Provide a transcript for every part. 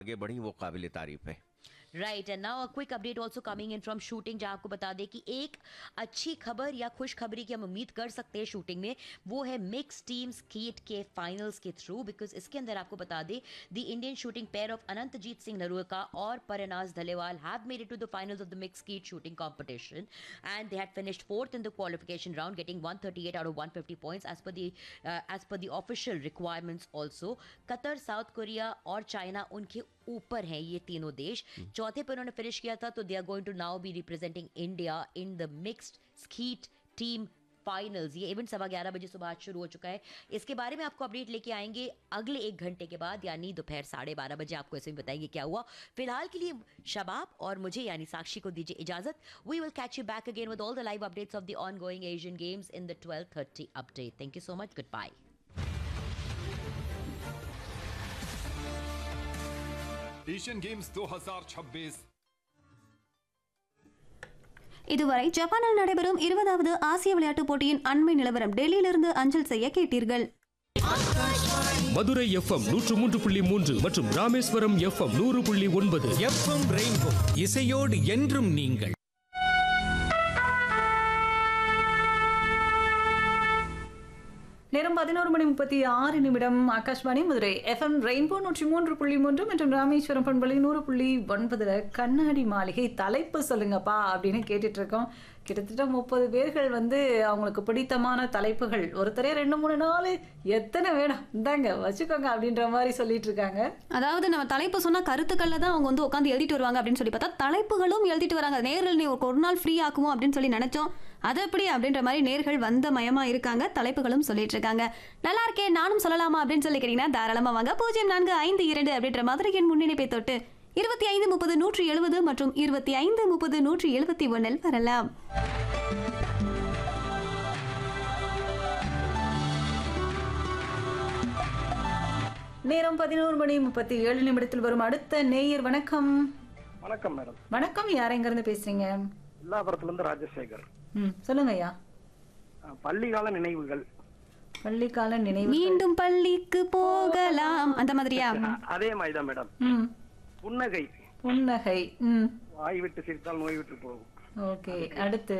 आगे बढ़ी वो काबिल तारीफ है right and now a quick update also coming in from shooting जहां आपको बता दें कि एक अच्छी खबर या खुशखबरी की हम उम्मीद कर सकते हैं शूटिंग में वो है मिक्स टीम स्कीट के फाइनल्स के थ्रू बिकॉज इसके अंदर आपको बता दें the Indian shooting pair of Anantjeet Singh Naruka और Parinaz Dhaliwal have made it to the finals of the mix skeet shooting competition and they had finished fourth in the qualification round getting 138 out of 150 points as per the uh, as per the official requirements also qatar south korea और China उनके ऊपर हैं ये तीनों देश चौथे पर उन्होंने फिनिश किया था तो they are going to now be representing India in the mixed skeet team finals ये इवेंट सवा ग्यारह बजे सुबह आज शुरू हो चुका है इसके बारे में आपको अपडेट लेके आएंगे अगले एक घंटे के बाद यानी दोपहर साढ़े बारह बजे आपको ऐसे में बताएंगे क्या हुआ फिलहाल के लिए शबाब और मुझे यानी साक्षी को दीजिए इजाजत we will catch you back again with all the live updates of the ongoing Asian Games in the twelve thirty update thank you so much goodbye Asian Games 2026 இதுவரை ஜப்பானில் நடைபெறும் இருபதாவது ஆசிய விளையாட்டுப் போட்டியின் அண்மை நிலவரம் டெல்லியிலிருந்து அஞ்சல் செய்ய கேட்டீர்கள் மதுரை எஃப்எம் நூற்று மூன்று புள்ளி மூன்று மற்றும் ராமேஸ்வரம் எஃப்எம் நூறு புள்ளி ஒன்பது எஃப்எம் ரெயின்போ இசையோடு என்றும் நீங்கள் நேரம் பதினோரு மணி முப்பத்தி ஆறு நிமிடம் ஆகாஷ்வாணி மதுரை எஃப்எம் ரெயின்போ நூற்றி மூன்று புள்ளி மூன்று மற்றும் ராமேஸ்வரம் பண்பலை நூறு புள்ளி ஒன்பதுல கண்ணாடி மாளிகை தலைப்பு சொல்லுங்கப்பா அப்படின்னு கேட்டுட்டு இருக்கோம் கிட்டத்தட்ட முப்பது பேர்கள் வந்து அவங்களுக்கு பிடித்தமான தலைப்புகள் ஒருத்தரே ரெண்டு மூணு நாள் எத்தனை வேணும் இந்தாங்க வச்சுக்கோங்க அப்படின்ற மாதிரி சொல்லிட்டு இருக்காங்க அதாவது நம்ம தலைப்பு சொன்னா கருத்துக்கள்ல தான் அவங்க வந்து உட்காந்து எழுதிட்டு வருவாங்க அப்படின்னு சொல்லி பார்த்தா தலைப்புகளும் எழுதிட்டு வராங்க நேரில் நீ ஒரு நாள் ஃப்ரீ ஆக்குவோம் அப்படின்னு சொல்லி நினைச்சோம் அது எப்படி அப்படின்ற மாதிரி நேர்கள் வந்த மயமா இருக்காங்க தலைப்புகளும் சொல்லிட்டு இருக்காங்க நல்லா இருக்கே நானும் சொல்லலாமா அப்படின்னு சொல்லி கேட்டீங்கன்னா தாராளமா வாங்க பூஜ்ஜியம் நான்கு ஐந்து இரண்டு அப்படின்ற மாதிரி என் முன்னிணைப்பை தொட்டு இருபத்தி ஐந்து முப்பது நூற்றி எழுபது மற்றும் இருபத்தி ஐந்து முப்பது நூற்றி எழுபத்தி ஒன்னில் வரலாம் நேரம் பதினோரு மணி முப்பத்தி ஏழு நிமிடத்தில் வரும் அடுத்த நேயர் வணக்கம் வணக்கம் மேடம் வணக்கம் யார் எங்க இருந்து பேசுறீங்க வில்லாபுரத்துல இருந்து ராஜசேகர் ம் சொல்லுங்க ஐயா அஹ், பள்ளிக்கால நினைவுகள் பள்ளிக்கால நினைவு மீண்டும் பள்ளிக்கு போகலாம் அந்த மாதிரியா அஹ், அதே மாதிரிதான் மேடம் ம் புன்னகை புன்னகை ம் வாய் விட்டு சிரித்தால் நோய் விட்டு போகும் ஓகே அடுத்து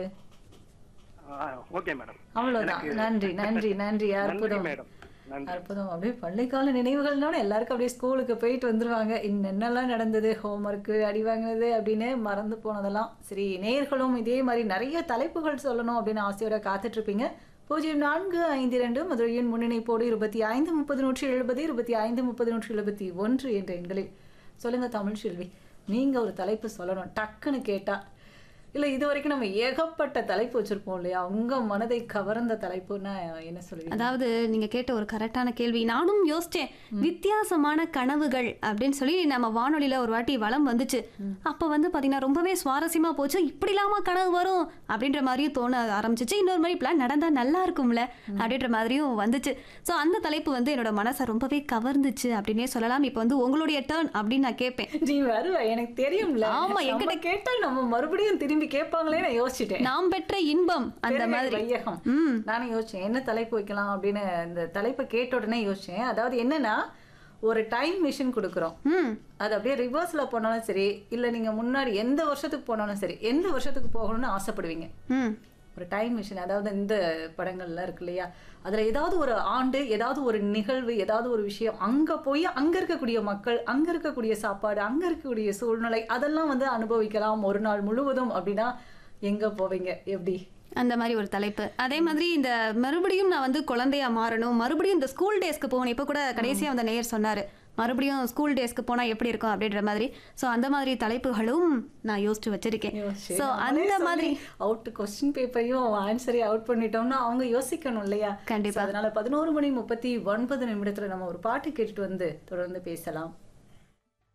அஹ், ஓகே மேடம் அவ்வளவுதான் நன்றி நன்றி நன்றி நன்றி அற்புதம் மேடம் நன்றி அற்புதம் அப்படியே பள்ளிக்கால நினைவுகள்னோட எல்லாருக்கும் அப்படியே ஸ்கூலுக்கு போயிட்டு வந்துருவாங்க என்னென்னலாம் நடந்தது ஹோம்ஒர்க்கு அடி வாங்கினது அப்படின்னு மறந்து போனதெல்லாம் சரி நேயர்களும் இதே மாதிரி நிறைய தலைப்புகள் சொல்லணும் அப்படின்னு ஆசையோட காத்துட்டு இருப்பீங்க பூஜ்ஜியம் நான்கு ஐந்து இரண்டு மதுரையின் முன்னிணைப்போடு இருபத்தி ஐந்து முப்பது நூற்றி எழுபது இருபத்தி ஐந்து முப்பது நூற்றி எழுபத்தி ஒன்று என்ற எண்களில் சொல்லுங்க தமிழ் செல்வி நீங்க ஒரு தலைப்பு சொல்லணும் டக்குன்னு கேட்டா இல்ல இது வரைக்கும் நம்ம ஏகப்பட்ட தலைப்பு வச்சிருப்போம் இல்லையா உங்க மனதை கவர்ந்த தலைப்புன்னா என்ன சொல்லுவீங்க அதாவது நீங்க கேட்ட ஒரு கரெக்டான கேள்வி நானும் யோசிச்சேன் வித்தியாசமான கனவுகள் அப்படின்னு சொல்லி நம்ம வானொலியில ஒரு வாட்டி வளம் வந்துச்சு அப்ப வந்து பாத்தீங்கன்னா ரொம்பவே சுவாரஸ்யமா போச்சு இப்படிலாமா கனவு வரும் அப்படின்ற மாதிரியும் தோண ஆரம்பிச்சிச்சு இன்னொரு மாதிரி பிளான் நடந்தா நல்லா இருக்கும்ல அப்படின்ற மாதிரியும் வந்துச்சு ஸோ அந்த தலைப்பு வந்து என்னோட மனசை ரொம்பவே கவர்ந்துச்சு அப்படின்னே சொல்லலாம் இப்போ வந்து உங்களுடைய டேர்ன் அப்படின்னு நான் கேட்பேன் நீ வருவ எனக்கு தெரியும்ல ஆமா, நம்ம என்கிட்ட- கேட்டால் நம்ம மறுபடியும் திரும்பி கேட்பாங்களே நான் யோசிச்சிட்டேன் நாம் பெற்ற இன்பம் அந்த பெருமை மாதிரி வையகம் ம் நானும் யோசிச்சேன் என்ன தலைப்பு வைக்கலாம் அப்படின்னு இந்த தலைப்பை கேட்ட உடனே யோசிச்சேன் அதாவது என்னன்னா ஒரு டைம் மிஷின் கொடுக்குறோம் ம் அது அப்படியே ரிவர்ஸ்ல போனாலும் சரி இல்ல நீங்க முன்னாடி எந்த வருஷத்துக்கு போனாலும் சரி எந்த வருஷத்துக்கு போகணும்னு ஆசைப்படுவீங்க ம் ஒரு டைம் மிஷின் அதாவது இந்த படங்கள்ல இருக்கு இல்லையா அதுல ஏதாவது ஒரு ஆண்டு ஏதாவது ஒரு நிகழ்வு ஏதாவது ஒரு விஷயம் அங்க போய் அங்க இருக்கக்கூடிய மக்கள் அங்க இருக்கக்கூடிய சாப்பாடு அங்க இருக்கக்கூடிய சூழ்நிலை அதெல்லாம் வந்து அனுபவிக்கலாம் ஒரு நாள் முழுவதும் அப்படின்னா எங்க போவீங்க எப்படி அந்த மாதிரி ஒரு தலைப்பு அதே மாதிரி இந்த மறுபடியும் நான் வந்து குழந்தையா மாறணும் மறுபடியும் இந்த ஸ்கூல் டேஸ்க்கு போகணும் இப்போ கூட கடைசியா அந்த நேயர் சொன்னாரு மறுபடியும் ஸ்கூல் டேஸ்க்கு போனா எப்படி இருக்கும் அப்படின்ற மாதிரி ஸோ அந்த மாதிரி தலைப்புகளும் நான் யோசிச்சு வச்சிருக்கேன் ஸோ அந்த மாதிரி அவுட் கொஸ்டின் பேப்பரையும் ஆன்சரையும் அவுட் பண்ணிட்டோம்னா அவங்க யோசிக்கணும் இல்லையா கண்டிப்பா. So, அதனால பதினோரு மணி முப்பத்தி ஒன்பது நிமிடத்துல நம்ம ஒரு பாட்டு கேட்டுட்டு வந்து தொடர்ந்து பேசலாம்